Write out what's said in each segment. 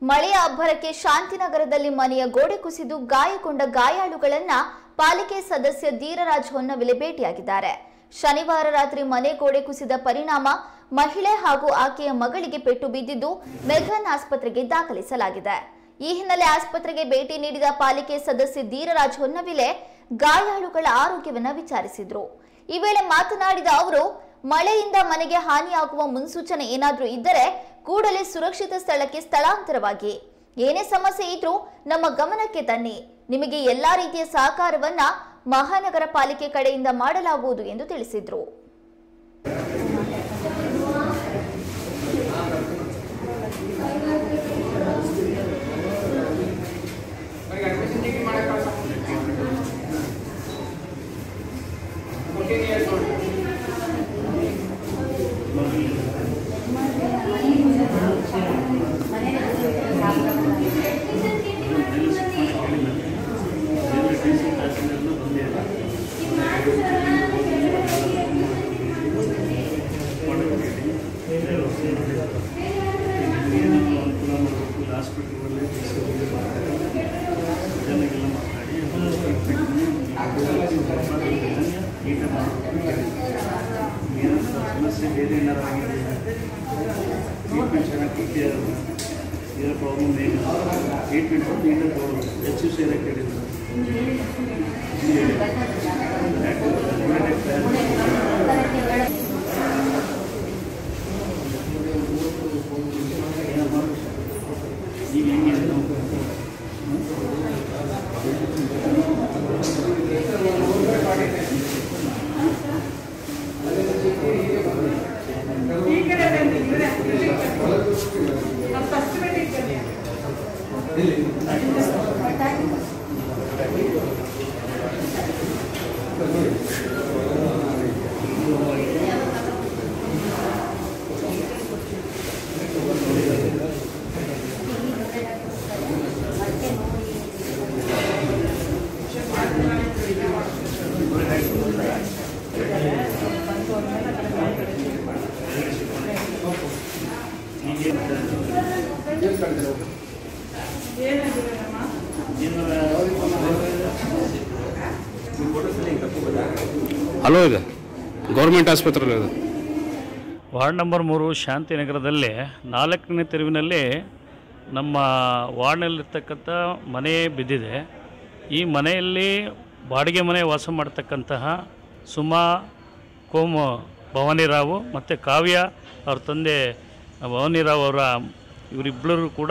ಮಳೆಯ ಅಬ್ಬರಕ್ಕೆ ಶಾಂತಿನಗರದಲ್ಲಿ ಮನೆಯ ಗೋಡೆ ಕುಸಿದು ಗಾಯಗೊಂಡ ಗಾಯಾಳುಗಳನ್ನ ಪಾಲಿಕೆ ಸದಸ್ಯ ಧೀರರಾಜ್ ಹೊನ್ನವಿಲೆ ಭೇಟಿಯಾಗಿದ್ದಾರೆ ಶನಿವಾರ ರಾತ್ರಿ ಮನೆ ಗೋಡೆ ಕುಸಿದ ಪರಿಣಾಮ ಮಹಿಳೆ ಹಾಗೂ ಆಕೆಯ ಮಗಳಿಗೆ ಪೆಟ್ಟು ಬಿದ್ದಿದ್ದು ಮೆಘನ್ ಆಸ್ಪತ್ರೆಗೆ ದಾಖಲಿಸಲಾಗಿದೆ ಈ ಹಿನ್ನೆಲೆ ಆಸ್ಪತ್ರೆಗೆ ಭೇಟಿ ನೀಡಿದ ಪಾಲಿಕೆ ಸದಸ್ಯ ಧೀರರಾಜ್ ಹೊನ್ನವಿಲೆ ಗಾಯಾಳುಗಳ ಆರೋಗ್ಯವನ್ನ ವಿಚಾರಿಸಿದ್ರು ಈ ವೇಳೆ ಮಾತನಾಡಿದ ಅವರು ಮಳೆಯಿಂದ ಮನೆಗೆ ಹಾನಿಯಾಗುವ ಮುನ್ಸೂಚನೆ ಏನಾದ್ರೂ ಇದ್ದರೆ ಕೂಡಲೇ ಸುರಕ್ಷಿತ ಸ್ಥಳಕ್ಕೆ ಸ್ಥಳಾಂತರವಾಗಿ ಏನೇ ಸಮಸ್ಯೆ ಇದ್ರೂ ನಮ್ಮ ಗಮನಕ್ಕೆ ತನ್ನಿ ನಿಮಗೆ ಎಲ್ಲಾ ರೀತಿಯ ಸಹಕಾರವನ್ನ ಮಹಾನಗರ ಪಾಲಿಕೆ ಕಡೆಯಿಂದ ಮಾಡಲಾಗುವುದು ಎಂದು ತಿಳಿಸಿದ್ರು ಹಾಸ್ಪಿಟಲಲ್ಲಿ ಜನಗೆಲ್ಲ ಮಾತಾಡಿ ಈಗ ಏನು ಸಮಸ್ಯೆ ಬೇರೆ ಏನಾರು ಆಗಿದೆ ಟ್ರೀಟ್ಮೆಂಟ್ ಚೆನ್ನಾಗಿ ಕೊಟ್ಟಿದ್ದಾರೆ ಏನೋ ಪ್ರಾಬ್ಲಮ್ ಏನಿಲ್ಲ ಟ್ರೀಟ್ಮೆಂಟ್ ನೀಟಾಗಿ ತಗೊಳ್ಬೇಕು ಹೆಚ್ಚು ಸೇರಿ ಕೇಳಿದ್ರು ಈಗ ಹೆಂಗೆ ನಾವು ಹಲೋ ಇದೆ ಗೌರ್ಮೆಂಟ್ ಆಸ್ಪತ್ರೆ ಇದೆ ವಾರ್ಡ್ ನಂಬರ್ ಮೂರು ಶಾಂತಿನಗರದಲ್ಲಿ ನಾಲ್ಕನೇ ತೆರುವಿನಲ್ಲಿ ನಮ್ಮ ವಾರ್ಡ್ನಲ್ಲಿರ್ತಕ್ಕಂಥ ಮನೆ ಬಿದ್ದಿದೆ ಈ ಮನೆಯಲ್ಲಿ ಬಾಡಿಗೆ ಮನೆ ವಾಸ ಮಾಡ್ತಕ್ಕಂತಹ ಸುಮಾ ಕೋಮು ಭವಾನಿರಾವು ಮತ್ತು ಕಾವ್ಯ ಅವ್ರ ತಂದೆ ಭವಾನಿರಾವ್ ಅವರ ಇವರಿಬ್ಬರು ಕೂಡ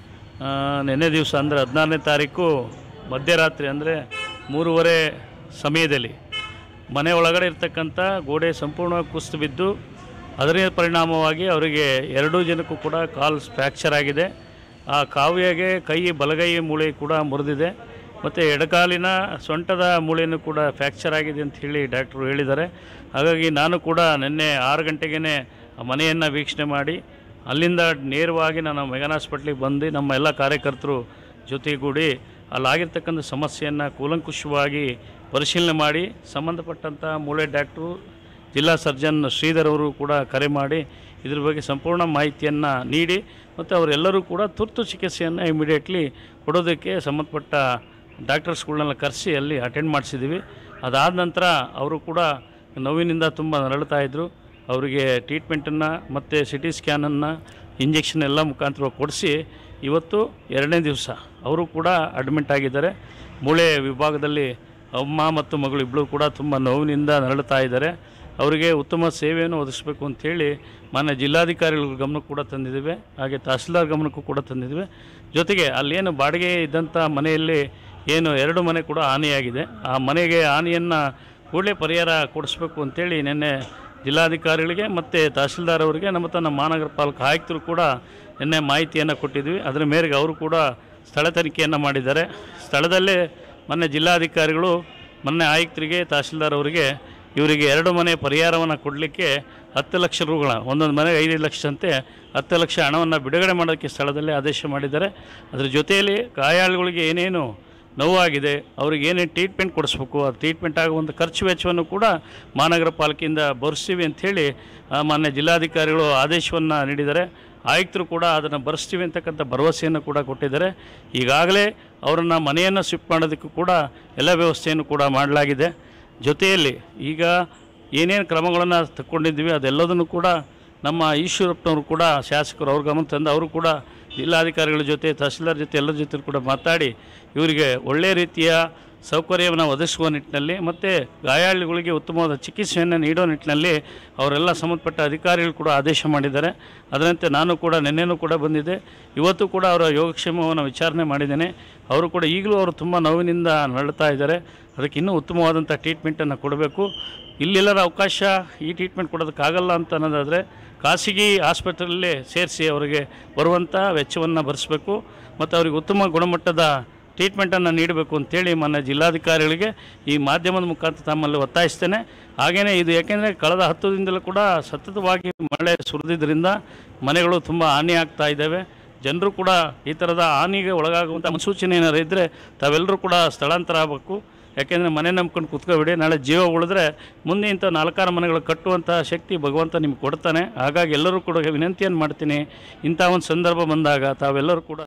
ಆ, ನಿನ್ನೆ ದಿವಸ ಅಂದರೆ ಹದಿನಾರನೇ ತಾರೀಕು ಮಧ್ಯರಾತ್ರಿ ಅಂದರೆ ಮೂರುವರೆ ಸಮಯದಲ್ಲಿ ಮನೆ ಒಳಗಡೆ ಇರ್ತಕ್ಕಂಥ ಗೋಡೆ ಸಂಪೂರ್ಣವಾಗಿ ಕುಸಿದು ಬಿದ್ದು ಅದರ ಪರಿಣಾಮವಾಗಿ ಅವರಿಗೆ ಎರಡೂ ಜನಕ್ಕೂ ಕೂಡ ಕಾಲ್ ಫ್ರ್ಯಾಕ್ಚರ್ ಆಗಿದೆ ಆ ಕಾವ್ಯಗೆ ಕೈ ಬಲಗೈ ಮೂಳೆ ಕೂಡ ಮುರಿದಿದೆ ಮತ್ತು ಎಡಕಾಲಿನ ಸೊಂಟದ ಮೂಳೆಯೂ ಕೂಡ ಫ್ರ್ಯಾಕ್ಚರ್ ಆಗಿದೆ ಅಂತ ಹೇಳಿ ಡಾಕ್ಟ್ರು ಹೇಳಿದ್ದಾರೆ ಹಾಗಾಗಿ ನಾನು ಕೂಡ ನಿನ್ನೆ ಆರು ಗಂಟೆಗೇ ಆ ಮನೆಯನ್ನು ವೀಕ್ಷಣೆ ಮಾಡಿ ಅಲ್ಲಿಂದ ನೇರವಾಗಿ ನಾನು ಮೆಗನ್ ಹಾಸ್ಪಿಟ್ಲಿಗೆ ಬಂದು ನಮ್ಮ ಎಲ್ಲ ಕಾರ್ಯಕರ್ತರು ಜೊತೆಗೂಡಿ ಅಲ್ಲಾಗಿರ್ತಕ್ಕಂಥ ಸಮಸ್ಯೆಯನ್ನು ಕೂಲಂಕುಷವಾಗಿ ಪರಿಶೀಲನೆ ಮಾಡಿ ಸಂಬಂಧಪಟ್ಟಂಥ ಮೂಳೆ ಡಾಕ್ಟ್ರು ಜಿಲ್ಲಾ ಸರ್ಜನ್ ಶ್ರೀಧರ್ ಅವರು ಕೂಡ ಕರೆ ಮಾಡಿ ಇದ್ರ ಬಗ್ಗೆ ಸಂಪೂರ್ಣ ಮಾಹಿತಿಯನ್ನು ನೀಡಿ ಮತ್ತು ಅವರೆಲ್ಲರೂ ಕೂಡ ತುರ್ತು ಚಿಕಿತ್ಸೆಯನ್ನು ಇಮಿಡಿಯೇಟ್ಲಿ ಕೊಡೋದಕ್ಕೆ ಸಂಬಂಧಪಟ್ಟ ಡಾಕ್ಟರ್ಸ್ಗಳನ್ನೆಲ್ಲ ಕರೆಸಿ ಅಲ್ಲಿ ಅಟೆಂಡ್ ಮಾಡಿಸಿದ್ದೀವಿ ಅದಾದ ನಂತರ ಅವರು ಕೂಡ ನೋವಿನಿಂದ ತುಂಬ ನರಳುತ್ತಾ ಇದ್ದರು ಅವರಿಗೆ ಟ್ರೀಟ್ಮೆಂಟನ್ನು ಮತ್ತು ಸಿ ಟಿ ಸ್ಕ್ಯಾನನ್ನು ಇಂಜೆಕ್ಷನ್ ಎಲ್ಲ ಮುಖಾಂತರ ಕೊಡಿಸಿ ಇವತ್ತು ಎರಡನೇ ದಿವಸ ಅವರು ಕೂಡ ಅಡ್ಮಿಟ್ ಆಗಿದ್ದಾರೆ ಮೂಳೆ ವಿಭಾಗದಲ್ಲಿ ಅಮ್ಮ ಮತ್ತು ಮಗಳು ಇಬ್ಬರು ಕೂಡ ತುಂಬ ನೋವಿನಿಂದ ನರಳುತ್ತಾ ಇದ್ದಾರೆ ಅವರಿಗೆ ಉತ್ತಮ ಸೇವೆಯನ್ನು ಒದಗಿಸಬೇಕು ಅಂತೇಳಿ ಮಾನ್ಯ ಜಿಲ್ಲಾಧಿಕಾರಿಗಳ ಗಮನಕ್ಕೆ ಕೂಡ ತಂದಿದ್ದೇವೆ ಹಾಗೆ ತಹಸೀಲ್ದಾರ್ ಗಮನಕ್ಕೂ ಕೂಡ ತಂದಿದ್ದೇವೆ ಜೊತೆಗೆ ಅಲ್ಲೇನು ಬಾಡಿಗೆ ಇದ್ದಂಥ ಮನೆಯಲ್ಲಿ ಏನು ಎರಡು ಮನೆ ಕೂಡ ಹಾನಿಯಾಗಿದೆ ಆ ಮನೆಗೆ ಹಾನಿಯನ್ನು ಕೂಡಲೇ ಪರಿಹಾರ ಕೊಡಿಸ್ಬೇಕು ಅಂತೇಳಿ ನಿನ್ನೆ ಜಿಲ್ಲಾಧಿಕಾರಿಗಳಿಗೆ ಮತ್ತು ತಹಸೀಲ್ದಾರ್ ಅವರಿಗೆ ನಮ್ಮ ತನ್ನ ಮಹಾನಗರ ಪಾಲಿಕೆ ಆಯುಕ್ತರು ಕೂಡ ನಿನ್ನೆ ಮಾಹಿತಿಯನ್ನು ಕೊಟ್ಟಿದ್ವಿ ಅದರ ಮೇರೆಗೆ ಅವರು ಕೂಡ ಸ್ಥಳ ತನಿಖೆಯನ್ನು ಮಾಡಿದ್ದಾರೆ ಸ್ಥಳದಲ್ಲೇ ಮೊನ್ನೆ ಜಿಲ್ಲಾಧಿಕಾರಿಗಳು ಮೊನ್ನೆ ಆಯುಕ್ತರಿಗೆ ತಹಸೀಲ್ದಾರ್ ಅವರಿಗೆ ಇವರಿಗೆ ಎರಡು ಮನೆ ಪರಿಹಾರವನ್ನು ಕೊಡಲಿಕ್ಕೆ ಹತ್ತು ಲಕ್ಷ ರೂಗಳ ಒಂದೊಂದು ಮನೆಗೆ ಐದೈದು ಲಕ್ಷ ಅಂತೆ ಹತ್ತು ಲಕ್ಷ ಹಣವನ್ನು ಬಿಡುಗಡೆ ಮಾಡೋಕ್ಕೆ ಸ್ಥಳದಲ್ಲೇ ಆದೇಶ ಮಾಡಿದ್ದಾರೆ ಅದರ ಜೊತೆಯಲ್ಲಿ ಗಾಯಾಳುಗಳಿಗೆ ಏನೇನು ನೋವಾಗಿದೆ ಅವ್ರಿಗೆ ಏನೇನು ಟ್ರೀಟ್ಮೆಂಟ್ ಕೊಡಿಸ್ಬೇಕು ಆ ಟ್ರೀಟ್ಮೆಂಟ್ ಆಗುವಂಥ ಖರ್ಚು ವೆಚ್ಚವನ್ನು ಕೂಡ ಮಹಾನಗರ ಪಾಲಿಕೆಯಿಂದ ಭರಿಸ್ತೀವಿ ಅಂಥೇಳಿ ಮಾನ್ಯ ಜಿಲ್ಲಾಧಿಕಾರಿಗಳು ಆದೇಶವನ್ನು ನೀಡಿದ್ದಾರೆ ಆಯುಕ್ತರು ಕೂಡ ಅದನ್ನು ಬರೆಸ್ತೀವಿ ಅಂತಕ್ಕಂಥ ಭರವಸೆಯನ್ನು ಕೂಡ ಕೊಟ್ಟಿದ್ದಾರೆ ಈಗಾಗಲೇ ಅವರನ್ನು ಮನೆಯನ್ನು ಶಿಫ್ಟ್ ಮಾಡೋದಕ್ಕೂ ಕೂಡ ಎಲ್ಲ ವ್ಯವಸ್ಥೆಯನ್ನು ಕೂಡ ಮಾಡಲಾಗಿದೆ ಜೊತೆಯಲ್ಲಿ ಈಗ ಏನೇನು ಕ್ರಮಗಳನ್ನು ತಗೊಂಡಿದ್ವಿ ಅದೆಲ್ಲದನ್ನು ಕೂಡ ನಮ್ಮ ಈಶ್ವರಪ್ಪನವರು ಕೂಡ ಶಾಸಕರು ಅವ್ರ ಗಮನ ತಂದು ಅವರು ಕೂಡ ಜಿಲ್ಲಾಧಿಕಾರಿಗಳ ಜೊತೆ ತಹಸೀಲ್ದಾರ್ ಜೊತೆ ಎಲ್ಲರ ಜೊತೆ ಕೂಡ ಮಾತಾಡಿ ಇವರಿಗೆ ಒಳ್ಳೆಯ ರೀತಿಯ ಸೌಕರ್ಯವನ್ನು ಒದಗಿಸುವ ನಿಟ್ಟಿನಲ್ಲಿ ಮತ್ತು ಗಾಯಾಳುಗಳಿಗೆ ಉತ್ತಮವಾದ ಚಿಕಿತ್ಸೆಯನ್ನು ನೀಡೋ ನಿಟ್ಟಿನಲ್ಲಿ ಅವರೆಲ್ಲ ಸಂಬಂಧಪಟ್ಟ ಅಧಿಕಾರಿಗಳು ಕೂಡ ಆದೇಶ ಮಾಡಿದ್ದಾರೆ ಅದರಂತೆ ನಾನು ಕೂಡ ನಿನ್ನೆನೂ ಕೂಡ ಬಂದಿದ್ದೆ ಇವತ್ತು ಕೂಡ ಅವರ ಯೋಗಕ್ಷೇಮವನ್ನು ವಿಚಾರಣೆ ಮಾಡಿದ್ದೇನೆ ಅವರು ಕೂಡ ಈಗಲೂ ಅವರು ತುಂಬ ನೋವಿನಿಂದ ನರಳ್ತಾ ಇದ್ದಾರೆ ಅದಕ್ಕೆ ಇನ್ನೂ ಉತ್ತಮವಾದಂಥ ಟ್ರೀಟ್ಮೆಂಟನ್ನು ಕೊಡಬೇಕು ಇಲ್ಲೆಲ್ಲರ ಅವಕಾಶ ಈ ಟ್ರೀಟ್ಮೆಂಟ್ ಕೊಡೋದಕ್ಕಾಗಲ್ಲ ಅಂತ ಅನ್ನೋದಾದರೆ ಖಾಸಗಿ ಆಸ್ಪತ್ರೆಯಲ್ಲೇ ಸೇರಿಸಿ ಅವರಿಗೆ ಬರುವಂಥ ವೆಚ್ಚವನ್ನು ಭರಿಸಬೇಕು ಮತ್ತು ಅವರಿಗೆ ಉತ್ತಮ ಗುಣಮಟ್ಟದ ಟ್ರೀಟ್ಮೆಂಟನ್ನು ನೀಡಬೇಕು ಅಂತೇಳಿ ಮಾನ್ಯ ಜಿಲ್ಲಾಧಿಕಾರಿಗಳಿಗೆ ಈ ಮಾಧ್ಯಮದ ಮುಖಾಂತರ ತಮ್ಮಲ್ಲಿ ಒತ್ತಾಯಿಸ್ತೇನೆ ಹಾಗೆಯೇ ಇದು ಯಾಕೆಂದರೆ ಕಳೆದ ಹತ್ತು ದಿನದಲ್ಲೂ ಕೂಡ ಸತತವಾಗಿ ಮಳೆ ಸುರಿದಿದ್ದರಿಂದ ಮನೆಗಳು ತುಂಬ ಹಾನಿ ಆಗ್ತಾ ಇದ್ದಾವೆ ಜನರು ಕೂಡ ಈ ಥರದ ಹಾನಿಗೆ ಒಳಗಾಗುವಂಥ ಮುನ್ಸೂಚನೆ ಏನಾರು ಇದ್ದರೆ ತಾವೆಲ್ಲರೂ ಕೂಡ ಸ್ಥಳಾಂತರ ಆಗಬೇಕು ಯಾಕೆಂದರೆ ಮನೆ ನಂಬ್ಕೊಂಡು ಕುತ್ಕೋಬೇಡಿ ನಾಳೆ ಜೀವ ಉಳಿದ್ರೆ ಮುಂದೆ ಇಂಥ ನಾಲ್ಕಾರು ಮನೆಗಳು ಕಟ್ಟುವಂಥ ಶಕ್ತಿ ಭಗವಂತ ನಿಮ್ಗೆ ಕೊಡ್ತಾನೆ ಹಾಗಾಗಿ ಎಲ್ಲರೂ ಕೂಡ ವಿನಂತಿಯನ್ನು ಮಾಡ್ತೀನಿ ಇಂಥ ಒಂದು ಸಂದರ್ಭ ಬಂದಾಗ ತಾವೆಲ್ಲರೂ ಕೂಡ